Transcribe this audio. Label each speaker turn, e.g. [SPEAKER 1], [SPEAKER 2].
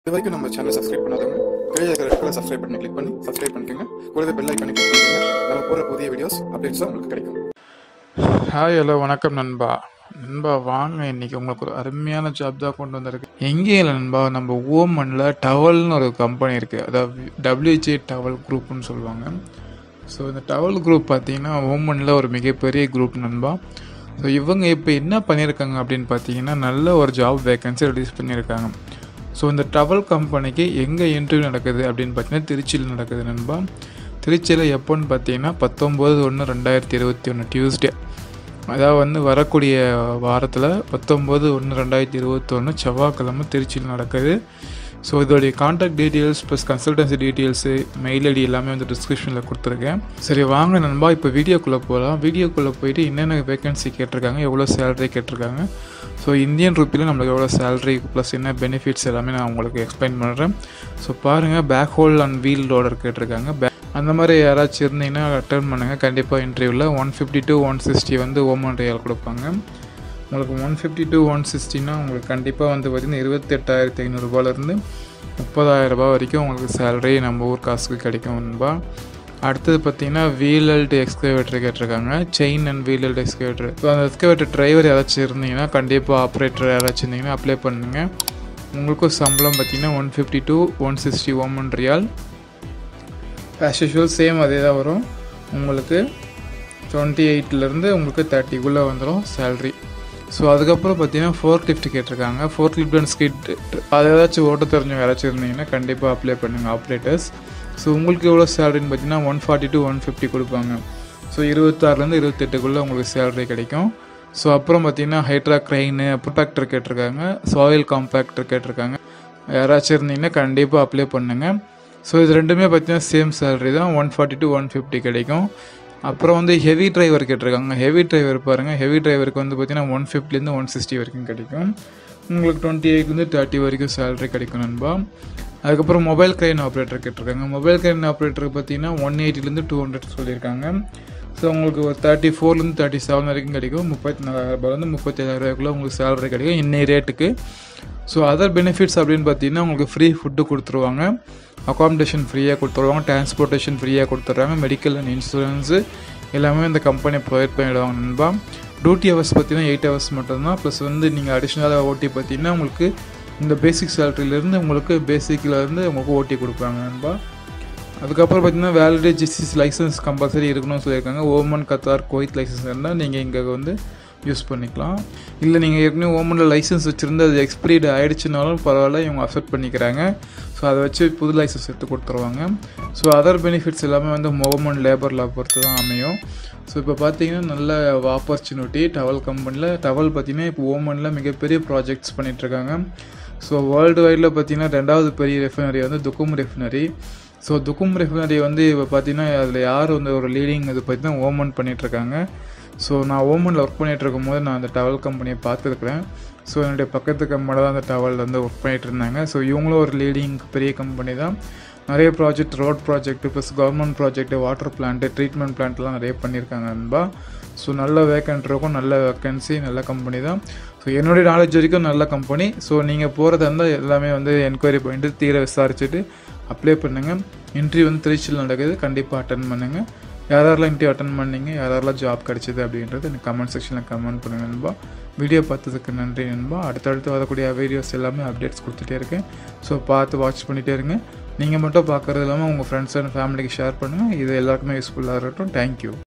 [SPEAKER 1] இது வரைக்கும் நம்ம சேனல் சப்ஸ்கிரைப் பண்ணாதவங்க கீழே இருக்கிற ரெட் கலர் சப்ஸ்கிரைப் பண்ணி கிளிக் பண்ணி சப்ஸ்கிரைப் பண்ணிக்கோங்க கூடவே பெல் ஐக்கானை கிளிக் பண்ணிக்கோங்க நம்ம போகிற புதிய வீடியோஸ் அப்டேட்ஸும் உங்களுக்கு கிடைக்கும்
[SPEAKER 2] ஹாய் ஹலோ வணக்கம் நண்பா நண்பா வாங்க இன்னைக்கு உங்களுக்கு ஒரு அருமையான ஜாப் தான் கொண்டு வந்திருக்கு எங்கேயும் இல்லை நண்பா நம்ம ஓமனில் டவல்னு ஒரு கம்பெனி இருக்குது அதாவது டபிள்யூஜே டவல் குரூப்னு சொல்லுவாங்க ஸோ இந்த டவல் குரூப் பார்த்தீங்கன்னா ஓமனில் ஒரு மிகப்பெரிய குரூப் நண்பா ஸோ இவங்க இப்போ என்ன பண்ணியிருக்காங்க அப்படின்னு பார்த்தீங்கன்னா நல்ல ஒரு ஜாப் வேகன்சி ரிலீஸ் பண்ணியிருக்காங்க ஸோ இந்த டவல் கம்பெனிக்கு எங்கே இன்டர்வியூ நடக்குது அப்படின்னு பார்த்தீங்கன்னா திருச்சியில் நடக்குது நண்பா திருச்சியில் எப்போன்னு பார்த்தீங்கன்னா பத்தொம்போது ஒன்று ரெண்டாயிரத்தி இருபத்தி ஒன்று டியூஸ்டே அதாவது வந்து வரக்கூடிய வாரத்தில் பத்தொம்போது ஒன்று ரெண்டாயிரத்தி இருபத்தொன்று செவ்வாய்க்கிழமை திருச்சியில் நடக்குது ஸோ இதோடைய contact details plus consultancy details mail ID எல்லாமே வந்து டிஸ்கிரிப்ஷனில் கொடுத்துருக்கேன் சரி வாங்க நண்பா இப்போ வீடியோக்குள்ளே போகலாம் வீடியோக்குள்ளே போயிட்டு என்னென்ன வேகன்சி கேட்டிருக்காங்க எவ்வளோ சேலரி கேட்டிருக்காங்க ஸோ இந்தியன் ருப்பியில் நம்மளுக்கு எவ்வளோ சேலரி ப்ளஸ் என்ன பெனிஃபிட்ஸ் எல்லாமே நான் உங்களுக்கு எக்ஸ்பிளைன் பண்ணுறேன் ஸோ பாருங்கள் back hoe and wheel loader கேட்டிருக்காங்க பே அந்த மாதிரி யாராச்சும் இருந்தீங்கன்னா அட்டன் பண்ணுங்கள் கண்டிப்பாக இன்டர்வியூவில் one fifty to one sixty வந்து ஓமன் ரியல் கொடுப்பாங்க உங்களுக்கு ஒன் ஃபிஃப்டி டு ஒன் சிக்ஸ்டினா உங்களுக்கு கண்டிப்பாக வந்து பார்த்திங்கன்னா இருபத்தெட்டாயிரத்தி ஐநூறுரூபாலேருந்து முப்பதாயிரரூபா வரைக்கும் உங்களுக்கு சேலரி நம்ம ஊர் காசுக்கு கிடைக்கும் நண்பா அடுத்தது பார்த்தீங்கன்னா வீலல்டு எக்ஸ்கவேட்டர் கேட்டிருக்காங்க chain and wheeled excavator so அந்த எக்ஸ்கவேட்டர் டிரைவர் யாராச்சும் இருந்தீங்கன்னா கண்டிப்பாக ஆப்ரேட்டர் யாராச்சும் இருந்தீங்கன்னா அப்ளை பண்ணுங்கள் உங்களுக்கும் சம்பளம் பார்த்தீங்கன்னா one fifty to one sixty Oman rial as usual same அதே தான் வரும் உங்களுக்கு டுவெண்ட்டி எயிட்லேருந்து உங்களுக்கு தேர்ட்டிக்குள்ளே வந்துடும் சேல்ரி ஸோ அதுக்கப்புறம் பார்த்தீங்கன்னா ஃபோர்க் லிஃப்ட் கேட்டிருக்காங்க ஃபோர்க் லிஃப்ட் அண்ட் ஸ்கிட் அது ஏதாச்சும் ஓட்ட தெரிஞ்சவங்க யாராச்சும் இருந்தீங்கன்னா கண்டிப்பாக அப்ளை பண்ணுங்கள் ஆப்ரேட்டர்ஸ் ஸோ உங்களுக்கு எவ்வளோ சேலரின்னு பார்த்தீங்கன்னா one forty to one fifty கொடுப்பாங்க ஸோ இருபத்தாறுலேருந்து இருபத்தெட்டுக்குள்ளே உங்களுக்கு சேலரி கிடைக்கும் ஸோ அப்புறம் பார்த்தீங்கன்னா ஹைட்ரா க்ரைனு ப்ரொடாக்டர் கேட்டிருக்காங்க சாயில் காம்பேக்டர் கேட்டிருக்காங்க யாராச்சும் இருந்தீங்கன்னா கண்டிப்பாக அப்ளை பண்ணுங்கள் ஸோ இது ரெண்டுமே பார்த்தீங்கன்னா சேம் சேலரி தான் one forty to one fifty கிடைக்கும் அப்புறம் வந்து ஹெவி டிரைவர் கேட்டிருக்காங்க ஹெவி டிரைவர் பாருங்கள் ஹெவி டிரைவருக்கு வந்து பார்த்தீங்கன்னா ஒன் ஃபிஃப்டிலேருந்து ஒன் சிக்ஸ்டி வரைக்கும் கிடைக்கும் உங்களுக்கு டுவெண்ட்டி எயிட்லேருந்து தேர்ட்டி வரைக்கும் சேலரி கிடைக்கும் நண்பா அதுக்கப்புறம் மொபைல் கிரைன் ஆப்ரேட்டர் கேட்டிருக்காங்க மொபைல் கிரைன் ஆப்ரேட்டருக்கு பார்த்தீங்கன்னா ஒன் எயிட்டிலேருந்து டூ ஹண்ட்ரட் சொல்லியிருக்காங்க ஸோ உங்களுக்கு ஒரு தேர்ட்டி ஃபோர்லேருந்து தேர்ட்டி செவன் வரைக்கும் கிடைக்கும் முப்பத்தி நாலாயிரம் ரூபாயிலேருந்து முப்பத்தி ஏழாயிரம் ரூபாய்க்குள்ள உங்களுக்கு சேலரி கிடைக்கும் இன்னைய ரேட்டுக்கு ஸோ அதர் பெனிஃபிட்ஸ் அப்படின்னு பார்த்தீங்கன்னா உங்களுக்கு ஃப்ரீ ஃபுட்டு கொடுத்துருவாங்க அகாமடேஷன் ஃப்ரீயாக கொடுத்துருவாங்க டிரான்ஸ்போர்ட்டேஷன் ஃப்ரீயாக கொடுத்துட்றாங்க மெடிக்கல் அண்ட் இன்சூரன்ஸு எல்லாமே இந்த கம்பெனி ப்ரொவைட் பண்ணிவிடுவாங்க நண்பா டியூட்டி ஹவர்ஸ் பார்த்தீங்கன்னா எயிட் ஹவர்ஸ் மட்டும்தான் ப்ளஸ் வந்து நீங்கள் அடிஷ்னலாக ஓட்டி பார்த்தீங்கன்னா உங்களுக்கு இந்த பேசிக் சேலரியிலேருந்து உங்களுக்கு பேசிக்கிலேருந்து உங்களுக்கு ஓட்டி கொடுப்பாங்க நண்பா அதுக்கப்புறம் பார்த்தீங்கன்னா வேலிடே ஜிசிஸ் லைசன்ஸ் கம்பல்சரி இருக்கணும்னு சொல்லியிருக்காங்க ஓமன் கத்தார் கோயிட் லைசன்ஸ் இருந்தால் நீங்கள் இங்கே வந்து யூஸ் பண்ணிக்கலாம் இல்லை நீங்கள் ஏற்கனவே ஓமனில் லைசன்ஸ் வச்சுருந்து அது எக்ஸ்பிரீட் ஆகிடுச்சுனாலும் பரவாயில்ல இவங்க அஃபெக்ட் பண்ணிக்கிறாங்க ஸோ அதை வச்சு புது லைசன்ஸ் எடுத்து கொடுத்துருவாங்க ஸோ அதர் பெனிஃபிட்ஸ் எல்லாமே வந்து ஓமன் லேபர் லா பொறுத்து தான் அமையும் ஸோ இப்போ பார்த்தீங்கன்னா நல்ல ஆப்பர்ச்சுனிட்டி டவல் கம்பெனியில் டவல் பார்த்தீங்கன்னா இப்போ ஓமனில் மிகப்பெரிய ப்ராஜெக்ட்ஸ் பண்ணிகிட்ருக்காங்க ஸோ வேர்ல்டு வைடில் பார்த்தீங்கன்னா ரெண்டாவது பெரிய ரெஃபினரி வந்து துக்கும் ரெஃபினரி ஸோ துக்கும் ரெஃபினரி வந்து இப்போ பார்த்தீங்கன்னா அதில் யார் வந்து ஒரு லீடிங் இது பார்த்தீங்கன்னா ஓமன் பண்ணிகிட்ருக்காங்க ஸோ நான் ஓமனில் ஒர்க் பண்ணிகிட்டு இருக்கும்போது நான் அந்த டவல் கம்பெனியை பார்த்துருக்குறேன் ஸோ என்னுடைய பக்கத்து கம்பெனியில் தான் அந்த டவல் வந்து ஒர்க் பண்ணிகிட்டு இருந்தாங்க ஸோ இவங்களும் ஒரு லீடிங் பெரிய கம்பெனி தான் நிறைய project road project plus government project water plant treatment பிளான்ட்லாம் நிறைய பண்ணியிருக்காங்க நண்பா ஸோ நல்ல வேக்கன்ட் இருக்கும் நல்ல வேக்கன்சி நல்ல கம்பெனி தான் ஸோ என்னுடைய நாலேஜ் வரைக்கும் நல்ல கம்பெனி ஸோ நீங்கள் போகிறதா இருந்தால் எல்லாமே வந்து என்கொயரி பண்ணிட்டு தீர விசாரிச்சுட்டு அப்ளை பண்ணுங்கள் இன்டர்வியூ வந்து திருச்சியில் நடக்குது கண்டிப்பாக அட்டன் பண்ணுங்கள் யாரெல்லாம் இன்டர்வியூ அட்டன் பண்ணீங்க யாரெல்லாம் ஜாப் கிடச்சிது அப்படின்றது எனக்கு கமெண்ட் செக்ஷனில் கமெண்ட் பண்ணுங்க நண்பா வீடியோ பார்த்ததுக்கு நன்றி நண்பா அடுத்தடுத்து வரக்கூடிய வீடியோஸ் எல்லாமே அப்டேட்ஸ் கொடுத்துட்டே இருக்கேன் ஸோ பார்த்து வாட்ச் பண்ணிகிட்டே இருங்க நீங்கள் மட்டும் பார்க்குறது இல்லாமல் உங்கள் ஃப்ரெண்ட்ஸ் அண்ட் ஃபேமிலிக்கு ஷேர் பண்ணுங்கள் இது எல்லாருக்குமே யூஸ்ஃபுல்லாக இருக்கட்டும் தேங்க்யூ